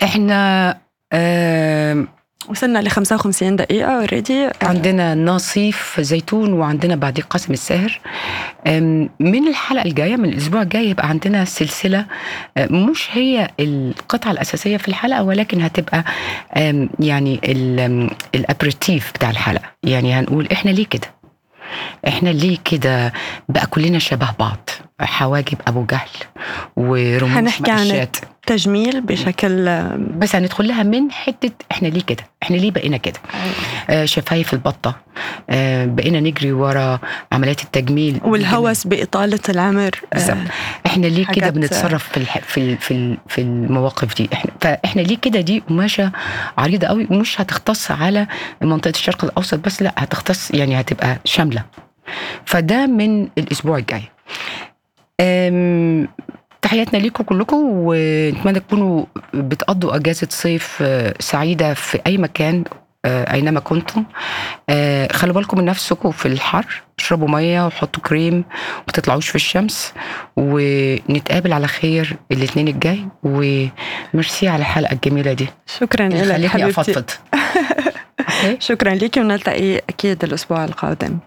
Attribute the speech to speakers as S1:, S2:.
S1: احنا آه
S2: وصلنا ل 55 دقيقة اوريدي
S1: عندنا نصيف زيتون وعندنا بعدين قاسم الساهر آم، من الحلقة الجاية من الأسبوع الجاي يبقى عندنا سلسلة آه، مش هي القطعة الأساسية في الحلقة ولكن هتبقى آم، يعني الأبريتيف بتاع الحلقة يعني هنقول إحنا ليه كده احنا ليه كده بقى كلنا شبه بعض حواجب ابو جهل ورموش
S2: هنحكي عن
S1: مقشات
S2: تجميل بشكل
S1: بس هندخل لها من حته احنا ليه كده احنا ليه بقينا كده آه شفايف البطه آه بقينا نجري ورا عمليات التجميل
S2: والهوس بإطالة العمر
S1: بالظبط احنا ليه كده
S2: حاجات-
S1: بنتصرف في الح... في ال- في ال- في المواقف دي احنا فاحنا ليه كده دي قماشه عريضه قوي ومش هتختص على منطقه الشرق الاوسط بس لا هتختص يعني هتبقى شامله فده من الاسبوع الجاي أم، تحياتنا ليكم كلكم ونتمنى تكونوا بتقضوا اجازه صيف آه، سعيده في اي مكان آه، اينما كنتم آه، خلوا بالكم من نفسكم في الحر اشربوا ميه وحطوا كريم وما تطلعوش في الشمس ونتقابل على خير الاثنين الجاي وميرسي على الحلقه الجميله دي
S2: شكرا لك
S1: خلتني
S2: حبيبتي
S1: افضفض أوكي؟
S2: شكرا لك ونلتقي أكيد الأسبوع القادم